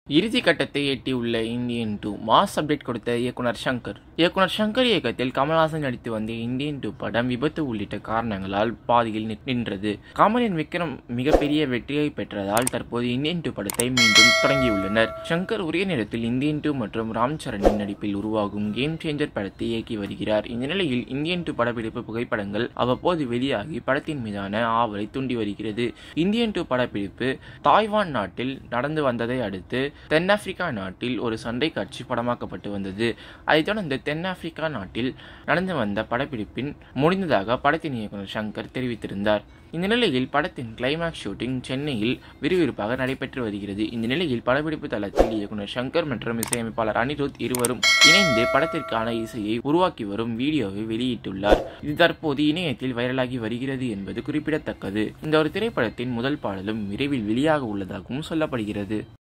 இறுதி கட்டத்தை எட்டியுள்ள இந்தியன் டூ மாஸ் அப்டேட் கொடுத்த இயக்குனர் சங்கர் இயக்குனர் சங்கர் இயக்கத்தில் கமல்ஹாசன் நடித்து வந்த இந்தியன் டூ படம் விபத்து உள்ளிட்ட காரணங்களால் பாதியில் நி- நின்றது காமலின் விக்ரம் மிகப்பெரிய வெற்றியை பெற்றதால் தற்போது இந்தியன் டூ படத்தை மீண்டும் தொடங்கியுள்ளனர் சங்கர் உரிய நேரத்தில் இந்தியன் டூ மற்றும் ராம் சரணின் நடிப்பில் உருவாகும் கேம் சேஞ்சர் படத்தை இயக்கி வருகிறார் இந்த நிலையில் இந்தியன் டூ படப்பிடிப்பு புகைப்படங்கள் அவ்வப்போது வெளியாகி படத்தின் மீதான ஆவலை தூண்டி வருகிறது இந்தியன் டூ படப்பிடிப்பு தாய்வான் நாட்டில் நடந்து வந்ததை அடுத்து தென்னாப்பிரிக்கா நாட்டில் ஒரு சண்டை காட்சி படமாக்கப்பட்டு வந்தது அதைத் தொடர்ந்து தென்னாப்பிரிக்கா நாட்டில் நடந்து வந்த படப்பிடிப்பின் முடிந்ததாக படத்தின் இயக்குனர் சங்கர் தெரிவித்திருந்தார் இந்த நிலையில் படத்தின் கிளைமாக்ஸ் ஷூட்டிங் சென்னையில் விறுவிறுப்பாக நடைபெற்று வருகிறது இந்த நிலையில் படப்பிடிப்பு தளத்தில் இயக்குனர் சங்கர் மற்றும் இசையமைப்பாளர் அனிருத் இருவரும் இணைந்து படத்திற்கான இசையை உருவாக்கி வரும் வீடியோவை வெளியிட்டுள்ளார் இது தற்போது இணையத்தில் வைரலாகி வருகிறது என்பது குறிப்பிடத்தக்கது இந்த ஒரு திரைப்படத்தின் முதல் பாடலும் விரைவில் வெளியாக உள்ளதாகவும் சொல்லப்படுகிறது